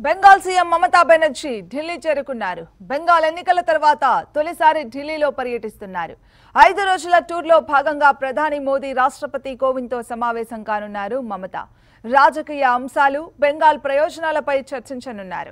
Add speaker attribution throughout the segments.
Speaker 1: Bengal CM Mamata Banerjee Delhi చేరుకున్నారు బెంగాల్ ఎన్నికల తర్వాత తొలిసారి ఢిల్లీలో పర్యటిస్తున్నారు ఐదు రోజుల టూర్లో భాగంగా ప్రధాని మోదీ రాష్ట్రపతి కోవింద్తో సమావేశం కానున్నారు మమత రాజకీయ అంశాలు బెంగాల్ ప్రయోజనాలపై చర్చించనున్నారు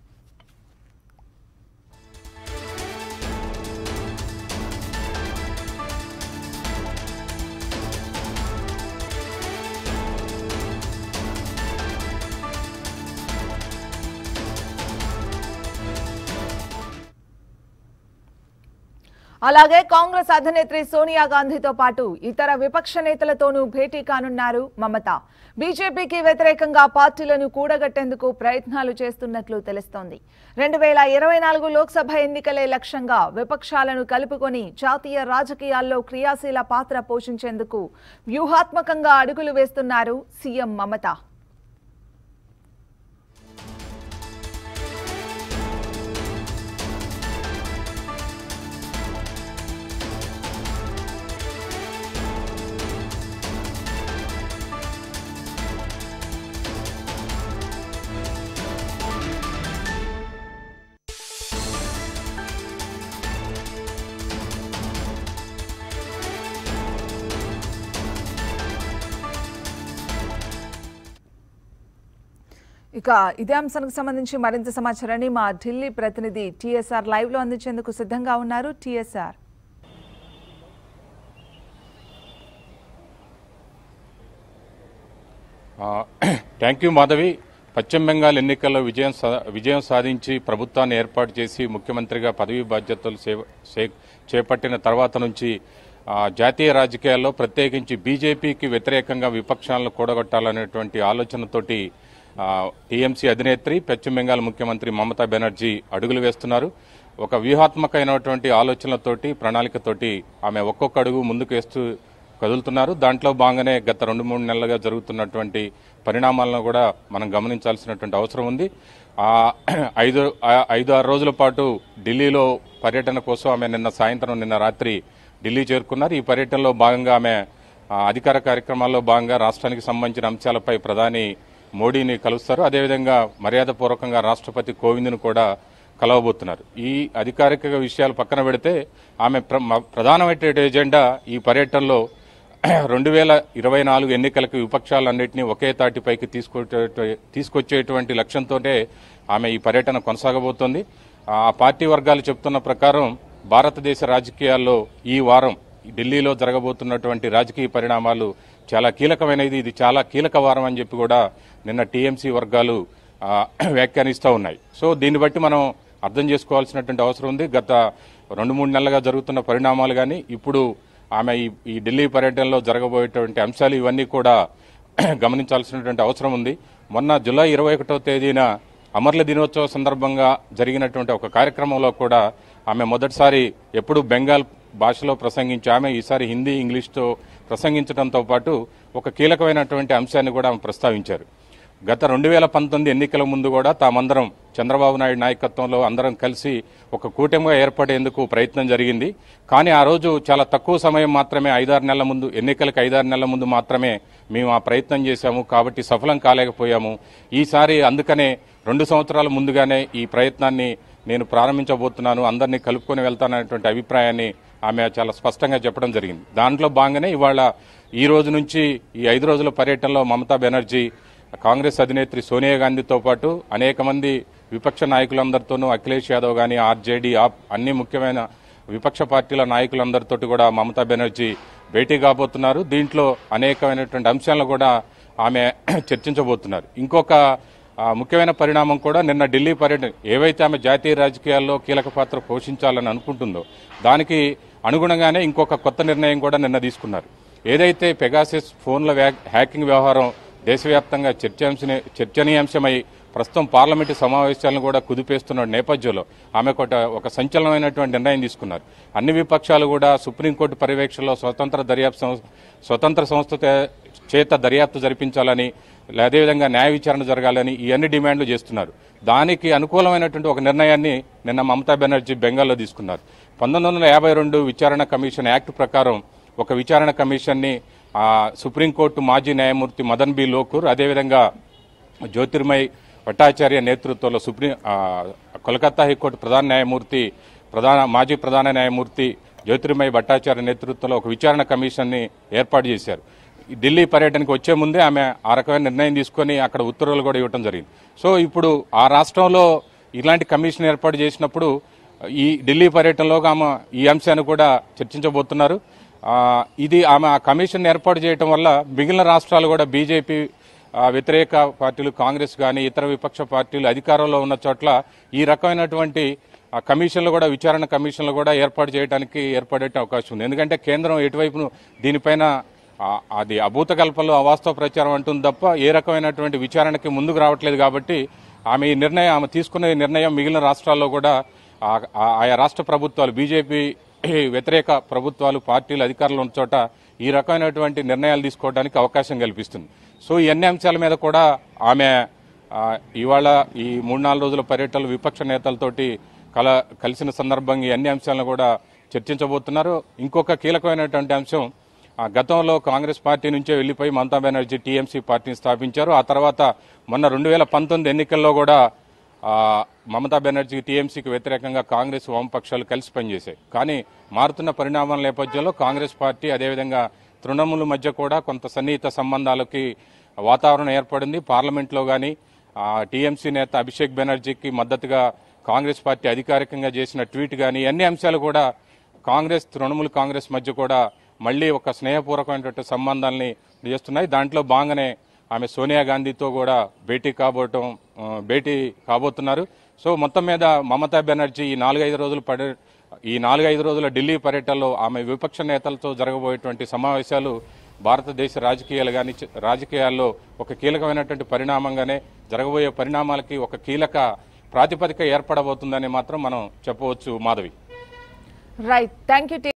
Speaker 1: అలాగే కాంగ్రెస్ అధినేత్రి సోనియా గాంధీతో పాటు ఇతర విపక్ష నేతలతోనూ భేటీ కానున్నారు మమత బీజేపీకి వ్యతిరేకంగా పార్టీలను కూడగట్టేందుకు ప్రయత్నాలు చేస్తున్నట్లు తెలుస్తోంది రెండు వేల ఇరవై నాలుగు లోక్సభ ఎన్నికలే లక్ష్యంగా విపక్షాలను కలుపుకొని జాతీయ రాజకీయాల్లో క్రియాశీల పాత్ర పోషించేందుకు వ్యూహాత్మకంగా అడుగులు వేస్తున్నారు సీఎం మమత ఇక ఇదే అంశానికి సంబంధించి మరింత సమాచారాన్ని మా ఢిల్లీ ప్రతినిధి టీఎస్ఆర్ లైవ్ లో అందించేందుకు సిద్ధంగా ఉన్నారు టీఎస్ఆర్
Speaker 2: థ్యాంక్ యూ మాధవి పశ్చిమ బెంగాల్ ఎన్నికల్లో విజయం సా- విజయం సాధించి ప్రభుత్వాన్ని ఏర్పాటు చేసి ముఖ్యమంత్రిగా పదవీ బాధ్యతలు చే- చే- చేపట్టిన తర్వాత నుంచి ఆ, జాతీయ రాజకీయాల్లో ప్రత్యేకించి బీజేపీకి వ్యతిరేకంగా విపక్షాలను కూడగొట్టాలనేటువంటి ఆలోచనతోటి ఆ, టీఎంసీ అధినేత్రి పశ్చిమ బెంగాల్ ముఖ్యమంత్రి మమతా బెనర్జీ అడుగులు వేస్తున్నారు ఒక వ్యూహాత్మకమైనటువంటి ఆలోచనలతోటి ప్రణాళికతోటి ఆమె ఒక్కొక్క అడుగు ముందుకు వేస్తూ కదులుతున్నారు దాంట్లో భాగంగానే గత రెండు మూడు నెలలుగా జరుగుతున్నటువంటి పరిణామాలను కూడా మనం గమనించాల్సినటువంటి అవసరం ఉంది ఆ ఐదు ఆ ఐదు ఆరు రోజుల పాటు ఢిల్లీలో పర్యటన కోసం ఆమె నిన్న సాయంత్రం నిన్న రాత్రి ఢిల్లీ చేరుకున్నారు ఈ పర్యటనలో భాగంగా ఆమె ఆ, అధికార కార్యక్రమాల్లో భాగంగా రాష్ట్రానికి సంబంధించిన అంశాలపై ప్రధాని మోడీని కలుస్తారు అదేవిధంగా మర్యాదపూర్వకంగా రాష్ట్రపతి కోవింద్ను కూడా కలవబోతున్నారు ఈ అధికారిక విషయాలు పక్కన పెడితే ఆమె ప్ర- మ- ప్రధానమైన ఎజెండా ఈ పర్యటనలో రెండు వేల ఇరవై నాలుగు ఎన్నికలకు విపక్షాలన్నింటినీ ఒకే తాటిపైకి తీసుకొచ్చే తీసుకొచ్చేటువంటి లక్ష్యంతోనే ఆమె ఈ పర్యటన కొనసాగబోతోంది ఆ పార్టీ వర్గాలు చెప్తున్న ప్రకారం భారతదేశ రాజకీయాల్లో ఈ వారం ఢిల్లీలో జరగబోతున్నటువంటి రాజకీయ పరిణామాలు చాలా కీలకమైనది ఇది చాలా కీలక వారం అని చెప్పి కూడా నిన్న టీఎంసీ వర్గాలు ఆ, వ్యాఖ్యానిస్తూ ఉన్నాయి సో దీన్ని బట్టి మనం అర్థం చేసుకోవాల్సినటువంటి అవసరం ఉంది గత రెండు మూడు నెలలుగా జరుగుతున్న పరిణామాలు కానీ ఇప్పుడు ఆమె ఈ ఈ ఢిల్లీ పర్యటనలో జరగబోయేటువంటి అంశాలు ఇవన్నీ కూడా గమనించాల్సినటువంటి అవసరం ఉంది మొన్న జూలై ఇరవై ఒకటో తేదీన అమర్ల దినోత్సవ సందర్భంగా జరిగినటువంటి ఒక కార్యక్రమంలో కూడా ఆమె మొదటిసారి ఎప్పుడు బెంగాల్ భాషలో ప్రసంగించి ఆమె ఈసారి హిందీ ఇంగ్లీష్తో ప్రసంగించడంతో పాటు ఒక కీలకమైనటువంటి అంశాన్ని కూడా ఆమె ప్రస్తావించారు గత రెండు వేల పంతొమ్మిది ఎన్నికల ముందు కూడా తామందరం చంద్రబాబు నాయుడు నాయకత్వంలో అందరం కలిసి ఒక కూటమిగా ఏర్పడేందుకు ప్రయత్నం జరిగింది కానీ ఆ రోజు చాలా తక్కువ సమయం మాత్రమే ఐదారు నెలల ముందు ఎన్నికలకు ఐదారు నెలల ముందు మాత్రమే మేము ఆ ప్రయత్నం చేశాము కాబట్టి సఫలం కాలేకపోయాము ఈసారి అందుకనే రెండు సంవత్సరాల ముందుగానే ఈ ప్రయత్నాన్ని నేను ప్రారంభించబోతున్నాను అందరినీ కలుపుకొని వెళ్తాననేటువంటి అభిప్రాయాన్ని ఆమె చాలా స్పష్టంగా చెప్పడం జరిగింది దాంట్లో భాగంగానే ఇవాళ ఈ రోజు నుంచి ఈ ఐదు రోజుల పర్యటనలో మమతా బెనర్జీ కాంగ్రెస్ అధినేత్రి సోనియా గాంధీతో పాటు అనేక మంది విపక్ష నాయకులందరితోనూ అఖిలేష్ యాదవ్ కానీ ఆర్జేడీ ఆప్ అన్ని ముఖ్యమైన విపక్ష పార్టీల నాయకులందరితోటి కూడా మమతా బెనర్జీ భేటీ కాబోతున్నారు దీంట్లో అనేకమైనటువంటి అంశాలను కూడా ఆమె చర్చించబోతున్నారు ఇంకొక ఆ, ముఖ్యమైన పరిణామం కూడా నిన్న ఢిల్లీ పర్యటన ఏవైతే ఆమె జాతీయ రాజకీయాల్లో కీలక పాత్ర పోషించాలని అనుకుంటుందో దానికి అనుగుణంగానే ఇంకొక కొత్త నిర్ణయం కూడా నిన్న తీసుకున్నారు ఏదైతే పెగాసిస్ ఫోన్ల వ్యా- హ్యాకింగ్ వ్యవహారం దేశవ్యాప్తంగా చర్చాంశ చర్చనీయాంశమై ప్రస్తుతం పార్లమెంటు సమావేశాలను కూడా కుదిపేస్తున్న నేపథ్యంలో ఆమె ఒక ఒక సంచలనమైనటువంటి నిర్ణయం తీసుకున్నారు అన్ని విపక్షాలు కూడా సుప్రీంకోర్టు పర్యవేక్షణలో స్వతంత్ర దర్యాప్తు సంస్థ స్వతంత్ర సంస్థ తే- చేత దర్యాప్తు జరిపించాలని అదేవిధంగా న్యాయ విచారణ జరగాలని ఈ అన్ని డిమాండ్లు చేస్తున్నారు దానికి అనుకూలమైనటువంటి ఒక నిర్ణయాన్ని నిన్న మమతా బెనర్జీ బెంగాల్లో తీసుకున్నారు పంతొమ్మిది వందల యాభై రెండు విచారణ కమిషన్ యాక్ట్ ప్రకారం ఒక విచారణ కమిషన్ని ఆ, సుప్రీంకోర్టు మాజీ న్యాయమూర్తి మదన్ బి లోకూర్ అదేవిధంగా జ్యోతిర్మయ్ భట్టాచార్య నేతృత్వంలో సుప్రీం ఆ, కోల్కతా హైకోర్టు ప్రధాన న్యాయమూర్తి ప్రధాన మాజీ ప్రధాన న్యాయమూర్తి జ్యోతిర్మయ భట్టాచార్య నేతృత్వంలో ఒక విచారణ కమిషన్ని ఏర్పాటు చేశారు ఈ ఢిల్లీ పర్యటనకు వచ్చే ముందే ఆమె ఆ రకమైన నిర్ణయం తీసుకొని అక్కడ ఉత్తర్వులు కూడా ఇవ్వడం జరిగింది సో ఇప్పుడు ఆ రాష్ట్రంలో ఇలాంటి కమిషన్ ఏర్పాటు చేసినప్పుడు ఈ ఢిల్లీ పర్యటనలో ఆమె ఈ అంశాన్ని కూడా చర్చించబోతున్నారు ఆ, ఇది ఆమె ఆ కమిషన్ ఏర్పాటు చేయడం వల్ల మిగిలిన రాష్ట్రాలు కూడా బీజేపీ ఆ, వ్యతిరేక పార్టీలు కాంగ్రెస్ కానీ ఇతర విపక్ష పార్టీలు అధికారంలో ఉన్న చోట్ల ఈ రకమైనటువంటి ఆ కమిషన్లు కూడా విచారణ కమిషన్లు కూడా ఏర్పాటు చేయడానికి ఏర్పడే అవకాశం ఉంది ఎందుకంటే కేంద్రం ఎటువైపును దీనిపైన ఆ, అది అభూత కల్పనలు అవాస్తవ ప్రచారం అంటుంది తప్ప ఏ రకమైనటువంటి విచారణకి ముందుకు రావట్లేదు కాబట్టి ఆమె ఈ నిర్ణయం ఆమె తీసుకునే నిర్ణయం మిగిలిన రాష్ట్రాల్లో కూడా ఆ- ఆ- ఆయా రాష్ట్ర ప్రభుత్వాలు బీజేపీ వ్యతిరేక ప్రభుత్వాలు పార్టీలు అధికారంలో ఉన్న చోట ఈ రకమైనటువంటి నిర్ణయాలు తీసుకోవడానికి అవకాశం కల్పిస్తుంది సో ఈ అన్ని అంశాల మీద కూడా ఆమె ఆ, ఇవాళ ఈ మూడు నాలుగు రోజుల పర్యటనలు విపక్ష నేతలతోటి కల కలిసిన సందర్భంగా ఈ అన్ని అంశాలను కూడా చర్చించబోతున్నారు ఇంకొక కీలకమైనటువంటి అంశం ఆ గతంలో కాంగ్రెస్ పార్టీ నుంచే వెళ్లిపోయి మమతా బెనర్జీ టీఎంసీ పార్టీని స్థాపించారు ఆ తర్వాత మొన్న రెండు వేల పంతొమ్మిది ఎన్నికల్లో కూడా ఆ, మమతా బెనర్జీ టీఎంసీకి వ్యతిరేకంగా కాంగ్రెస్ వామపక్షాలు కలిసి పనిచేశాయి కానీ మారుతున్న పరిణామాల నేపథ్యంలో కాంగ్రెస్ పార్టీ అదేవిధంగా తృణమూల మధ్య కూడా కొంత సన్నిహిత సంబంధాలకి వాతావరణం ఏర్పడింది పార్లమెంట్లో కానీ టీఎంసీ నేత అభిషేక్ బెనర్జీకి మద్దతుగా కాంగ్రెస్ పార్టీ అధికారికంగా చేసిన ట్వీట్ కానీ అన్ని అంశాలు కూడా కాంగ్రెస్ తృణమూల్ కాంగ్రెస్ మధ్య కూడా మళ్ళీ ఒక స్నేహపూర్వకమైనటువంటి సంబంధాలని చేస్తున్నాయి దాంట్లో భాగంగానే ఆమె సోనియా గాంధీతో కూడా భేటీ కాబోవటం ఆ, భేటీ కాబోతున్నారు సో మొత్తం మీద మమతా బెనర్జీ ఈ నాలుగైదు రోజులు పడే ఈ నాలుగైదు రోజుల ఢిల్లీ పర్యటనలో ఆమె విపక్ష నేతలతో జరగబోయేటువంటి సమావేశాలు భారతదేశ రాజకీయాలు కానీ రాజకీయాల్లో ఒక కీలకమైనటువంటి పరిణామంగానే జరగబోయే పరిణామాలకి ఒక కీలక ప్రాతిపదిక ఏర్పడబోతుందని మాత్రం మనం చెప్పవచ్చు మాధవి
Speaker 1: రైట్ థ్యాంక్ యూ